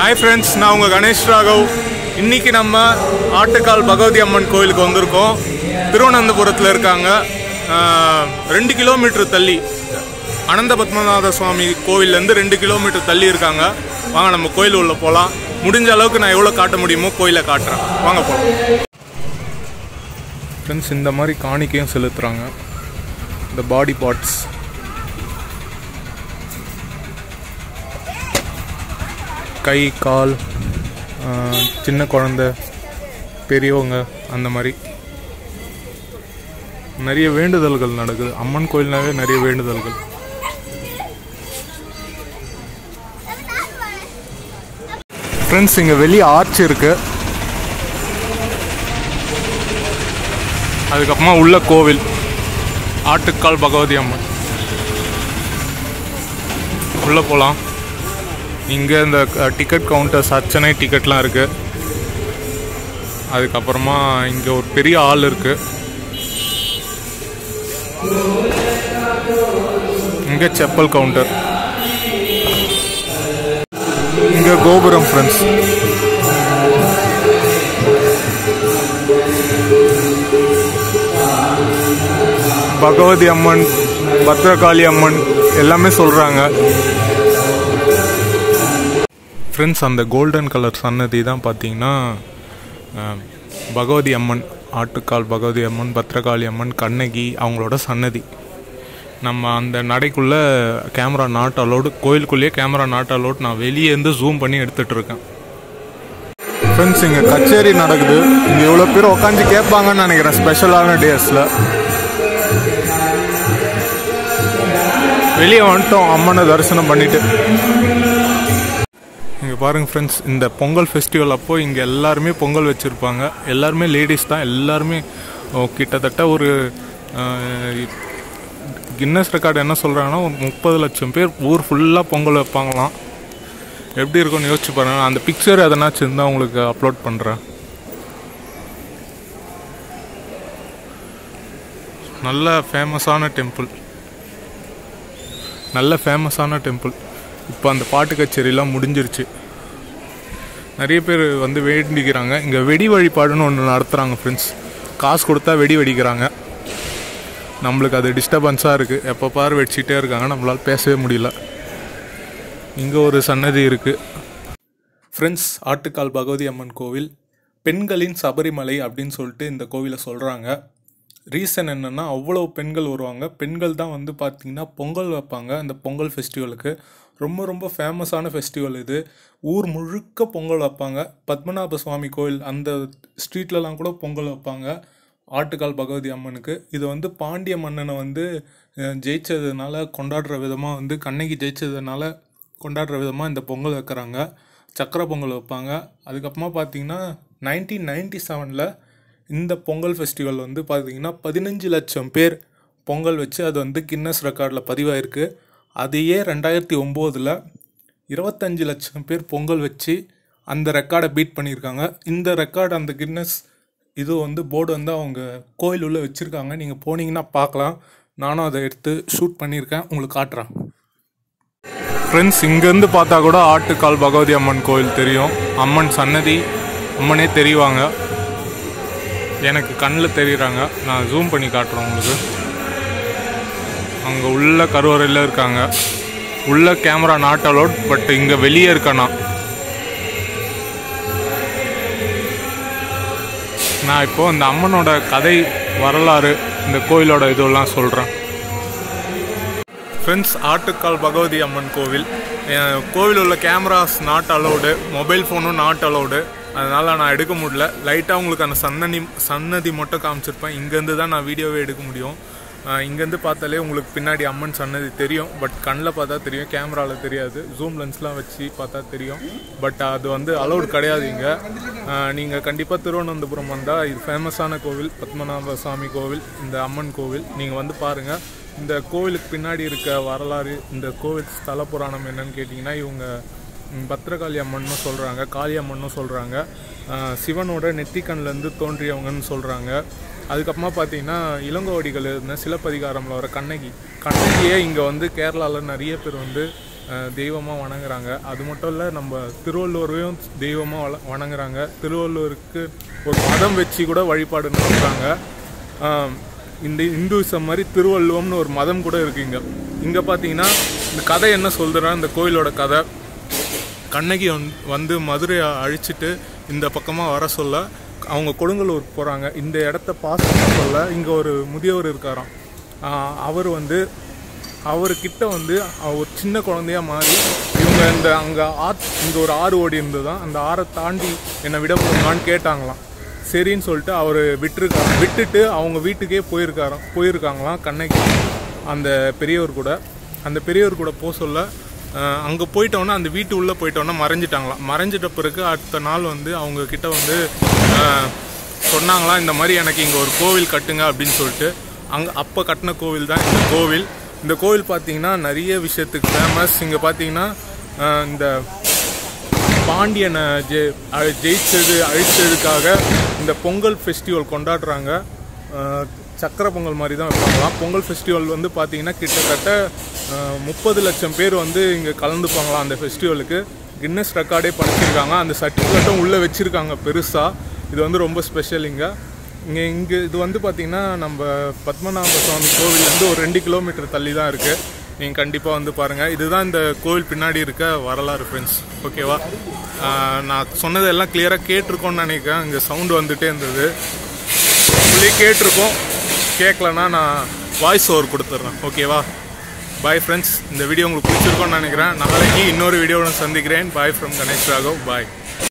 hi friends நான் உங்கள் கணேஷ் ராகவ் இன்னைக்கு நம்ம ஆட்டுக்கால் பகவதி அம்மன் கோயிலுக்கு வந்திருக்கோம் திருவனந்தபுரத்தில் இருக்காங்க ஆஹ், ரெண்டு கிலோமீட்டர் தள்ளி அனந்த பத்மநாத சுவாமி கோவில்லேருந்து ரெண்டு கிலோமீட்டர் தள்ளி இருக்காங்க வாங்க நம்ம கோயில் உள்ள போகலாம் முடிஞ்ச அளவுக்கு நான் எவ்வளோ காட்ட முடியுமோ கோயிலை காட்டுறேன் வாங்க போகலாம் ஃப்ரெண்ட்ஸ் இந்த மாதிரி காணிக்கையும் செலுத்துகிறாங்க இந்த பாடி பார்ட்ஸ் கை கால் ஆஹ், சின்ன குழந்த பெரியவங்க அந்த மாதிரி நிறைய வேண்டுதல்கள் நடக்குது அம்மன் கோயில்னாவே நிறைய வேண்டுதல்கள் ஃப்ரெண்ட்ஸ் இங்கே வெளியே ஆர்ச் இருக்கு அதுக்கப்புறமா உள்ள கோவில் ஆட்டுக்கால் பகவதி அம்மன் உள்ளே போகலாம் இங்கே இந்த டிக்கெட் கவுண்டர்ஸ் அர்ச்சனை டிக்கெட்லாம் இருக்கு அதுக்கப்புறமா இங்கே ஒரு பெரிய ஆள் இருக்கு இங்கே செப்பல் கவுண்டர் இங்கே கோபுரம் ஃப்ரெண்ட்ஸ் பகவதி அம்மன் பத்ரகாளி அம்மன் எல்லாமே சொல்கிறாங்க ஃப்ரெண்ட்ஸ் அந்த கோல்டன் கலர் சன்னதி தான் பார்த்தீங்கன்னா அஹ், பகவதி அம்மன் ஆட்டுக்கால் பகவதி அம்மன் பத்ரகாளி அம்மன் கண்ணகி அவங்களோட சன்னதி நம்ம அந்த நடைக்குள்ளே கேமரா நாட் அலோடு கோயிலுக்குள்ளேயே கேமரா நாட் அலோடு நான் வெளியே இருந்து ஜூம் பண்ணி எடுத்துட்டு இருக்கேன் ஃப்ரெண்ட்ஸ் இங்கே கச்சேரி நடக்குது இங்கே இவ்வளோ பேர் உட்காந்து கேட்பாங்கன்னு நினைக்கிறேன் ஸ்பெஷலான டேஸில் வெளியே வந்துட்டோம் அம்மனை தரிசனம் பண்ணிட்டு இங்கே பாருங்க ஃப்ரெண்ட்ஸ் இந்த பொங்கல் ஃபெஸ்டிவல் அப்போ இங்கே எல்லாருமே பொங்கல் வச்சுருப்பாங்க எல்லாருமே லேடிஸ் தான் எல்லாருமே ஓ, கிட்டத்தட்ட ஒரு கின்னஸ் ரெக்கார்டு என்ன சொல்கிறாங்கன்னா ஒரு முப்பது லட்சம் பேர் ஊர் ஃபுல்லாக பொங்கல் வைப்பாங்களாம் எப்படி இருக்கும்னு யோசிச்சு பாருங்க அந்த பிக்சர் எதனாச்சும் இருந்தால் உங்களுக்கு அப்லோட் பண்ணுறேன் நல்ல ஃபேமஸான டெம்பிள் நல்ல ஃபேமஸான டெம்பிள் இப்போ அந்த பாட்டு கச்சேரிலாம் முடிஞ்சிருச்சு நிறைய பேர் வந்து வேண்டிக்கிறாங்க இங்கே வெடி வழிபாடுன்னு ஒன்று நடத்துகிறாங்க ஃப்ரெண்ட்ஸ் காசு கொடுத்தா வெடி வெடிக்கிறாங்க நம்மளுக்கு அது டிஸ்டர்பன்ஸாக இருக்குது எப்போ பாரு வெடிச்சிட்டே இருக்காங்க நம்மளால் பேசவே முடியல இங்கே ஒரு சன்னதி இருக்குது ஃப்ரெண்ட்ஸ் ஆட்டுக்கால் பகவதி அம்மன் கோவில் பெண்களின் சபரிமலை அப்படின்னு சொல்லிட்டு இந்த கோவிலை சொல்கிறாங்க ரீசன் என்னென்னா அவ்வளோ பெண்கள் வருவாங்க பெண்கள் தான் வந்து பார்த்திங்கன்னா பொங்கல் வைப்பாங்க அந்த பொங்கல் ஃபெஸ்டிவலுக்கு ரொம்ப ரொம்ப ஃபேமஸான ஃபெஸ்டிவல் இது ஊர் முழுக்க பொங்கல் வைப்பாங்க பத்மநாப சுவாமி கோயில் அந்த ஸ்ட்ரீட்லலாம் கூட பொங்கல் வைப்பாங்க ஆட்டுக்கால் பகவதி அம்மனுக்கு இது வந்து பாண்டிய மன்னனை வந்து அஹ், ஜெயிச்சதுனால கொண்டாடுற விதமாக வந்து கண்ணகி ஜெயிச்சதுனால கொண்டாடுற விதமாக இந்த பொங்கல் வைக்கிறாங்க சக்கரை பொங்கல் வைப்பாங்க அதுக்கப்புறமா பார்த்தீங்கன்னா நைன்டீன் நைன்டி செவனில் இந்த பொங்கல் ஃபெஸ்டிவல் வந்து பார்த்தீங்கன்னா பதினஞ்சு லட்சம் பேர் பொங்கல் வச்சு அது வந்து கின்னஸ் ரெக்கார்டில் பதிவாயிருக்கு அதையே ரெண்டாயிரத்தி ஒம்போதில் இருபத்தஞ்சு லட்சம் பேர் பொங்கல் வச்சு அந்த ரெக்கார்டை பீட் பண்ணியிருக்காங்க இந்த ரெக்கார்டு அந்த கின்னஸ் இது வந்து போர்டு வந்து அவங்க கோயில் உள்ள வச்சுருக்காங்க நீங்கள் போனீங்கன்னா பார்க்கலாம் நானும் அதை எடுத்து ஷூட் பண்ணியிருக்கேன் உங்களுக்கு காட்டுறேன் ஃப்ரெண்ட்ஸ் இங்கேருந்து பார்த்தா கூட ஆட்டுக்கால் பகவதி அம்மன் கோயில் தெரியும் அம்மன் சன்னதி அம்மனே தெரிவாங்க எனக்கு கண்ணில் தெரியுறாங்க நான் ஜூம் பண்ணி காட்டுறேன் உங்களுக்கு அங்கே உள்ள கருவறையில் இருக்காங்க உள்ள கேமரா நாட் அலோட் பட் இங்கே வெளியே இருக்கேனா நான் இப்போ இந்த அம்மனோட கதை வரலாறு இந்த கோயிலோட இதெல்லாம் சொல்கிறேன் ஃப்ரெண்ட்ஸ் ஆட்டுக்கால் பகவதி அம்மன் கோவில் அஹ் கோவில் உள்ள கேமராஸ் நாட் அலௌடு மொபைல் ஃபோனும் நாட் அலௌடு அதனால் நான் எடுக்க முடியல லைட்டாக உங்களுக்கு அந்த சன்னதி சன்னதி மட்டும் காமிச்சிருப்பேன் இங்கேருந்து தான் நான் வீடியோவே எடுக்க முடியும் அஹ் இங்கேருந்து பார்த்தாலே உங்களுக்கு பின்னாடி அம்மன் சன்னதி தெரியும் பட் கண்ணில் பார்த்தா தெரியும் கேமராவில் தெரியாது ஜூம் லென்ஸ்லாம் வச்சு பார்த்தா தெரியும் பட் அது வந்து அலௌட் கிடையாது இங்கே நீங்கள் கண்டிப்பாக திருவனந்தபுரம் வந்தால் இது ஃபேமஸான கோவில் பத்மநாப சுவாமி கோவில் இந்த அம்மன் கோவில் நீங்கள் வந்து பாருங்கள் இந்த கோவிலுக்கு பின்னாடி இருக்க வரலாறு இந்த கோவில் ஸ்தல புராணம் என்னன்னு கேட்டிங்கன்னா இவங்க ம், பத்ரகாளி அம்மன்னு சொல்கிறாங்க காளி அம்மன்னு சொல்கிறாங்க சிவனோட நெத்திக்கண்லேருந்து தோன்றியவங்கன்னு சொல்கிறாங்க அதுக்கப்புறமா பார்த்தீங்கன்னா இளங்கோவடிகள் இருந்த சிலப்பதிகாரம்ல வர கண்ணகி கண்ணகியே இங்கே வந்து கேரளாவில் நிறைய பேர் வந்து தெய்வமாக வணங்குறாங்க அது மட்டும் இல்லை நம்ம திருவள்ளுவரையும் தெய்வமாக வள வணங்குறாங்க திருவள்ளுவருக்கு ஒரு மதம் வச்சு கூட வழிபாடு நடத்துகிறாங்க ஆம், இந்த இந்துவிசம் மாதிரி திருவள்ளுவம்னு ஒரு மதம் கூட இருக்கு இங்கே இங்கே பார்த்தீங்கன்னா இந்த கதை என்ன சொல்கிறா இந்த கோயிலோட கதை கண்ணகி வந்து- வந்து மதுரையை அழிச்சிட்டு இந்த பக்கமாக வர சொல்ல அவங்க கொடுங்கலூர் போகிறாங்க இந்த இடத்த பாஸ் பண்ண சொல்ல இங்கே ஒரு முதியவர் இருக்காராம் ஆஹ் அவர் வந்து அவர்கிட்ட வந்து அவர் ஒரு சின்ன குழந்தையா மாறி இவங்க இந்த அங்கே ஆத் இங்கே ஒரு ஆறு ஓடி இருந்ததுதான் அந்த ஆறை தாண்டி என்னை விட போகலான்னு கேட்டாங்களாம் சரின்னு சொல்லிட்டு அவர் விட்டுருக்காங்க விட்டுட்டு அவங்க வீட்டுக்கே போயிருக்காராம் போயிருக்காங்களாம் கண்ணகி அந்த பெரியவர் கூட அந்த பெரியவர் கூட போக சொல்ல அங்கே போயிட்டோன்னே அந்த வீட்டு உள்ளே போயிட்டோன்னே மறைஞ்சிட்டாங்களாம் மறைஞ்சிட்ட பிறகு அடுத்த நாள் வந்து அவங்க கிட்ட வந்து அஹ், சொன்னாங்களாம் இந்த மாதிரி எனக்கு இங்கே ஒரு கோவில் கட்டுங்க அப்படின்னு சொல்லிட்டு அங்கே அப்போ கட்டின கோவில் தான் இந்த கோவில் இந்த கோவில் பார்த்தீங்கன்னா நிறைய விஷயத்துக்கு ஃபேமஸ் இங்கே பார்த்தீங்கன்னா அஹ், இந்த பாண்டியனை ஜெ அழி- ஜெயிச்சது அழிச்சதுக்காக இந்த பொங்கல் ஃபெஸ்டிவல் கொண்டாடுறாங்க அஹ், சக்கரை பொங்கல் மாதிரி தான் வைப்பாங்களாம் பொங்கல் ஃபெஸ்டிவல் வந்து பார்த்தீங்கன்னா கிட்டத்தட்ட முப்பது லட்சம் பேர் வந்து இங்கே கலந்துப்பாங்களாம் அந்த ஃபெஸ்டிவலுக்கு கின்னஸ் ரெக்கார்டே படிச்சிருக்காங்க அந்த சர்டிஃபிகேட்டும் உள்ளே வச்சுருக்காங்க பெருசாக இது வந்து ரொம்ப ஸ்பெஷல் இங்கே இங்கே இங்கே இது வந்து பார்த்தீங்கன்னா நம்ம பத்மநாப சுவாமி கோவிலேருந்து ஒரு ரெண்டு கிலோமீட்டர் தள்ளி தான் இருக்குது நீங்கள் கண்டிப்பாக வந்து பாருங்கள் இதுதான் இந்த கோவில் பின்னாடி இருக்க வரலாறு ஃப்ரெண்ட்ஸ் ஓகேவா ஆஹ் நான் சொன்னதெல்லாம் கிளியராக கேட்டிருக்கோன்னு நினைக்கிறேன் இங்கே சவுண்டு வந்துட்டே இருந்தது உள்ளே கேட்டிருக்கோம் கேட்கலன்னா நான் வாய்ஸ் ஓவர் கொடுத்துட்றேன் ஓகேவா பாய் ஃப்ரெண்ட்ஸ் இந்த வீடியோ உங்களுக்கு பிடிச்சிருக்கோன்னு நினைக்கிறேன் நாளைக்கு இன்னொரு வீடியோவுடன் சந்திக்கிறேன் bye from Ganesh Raghav bye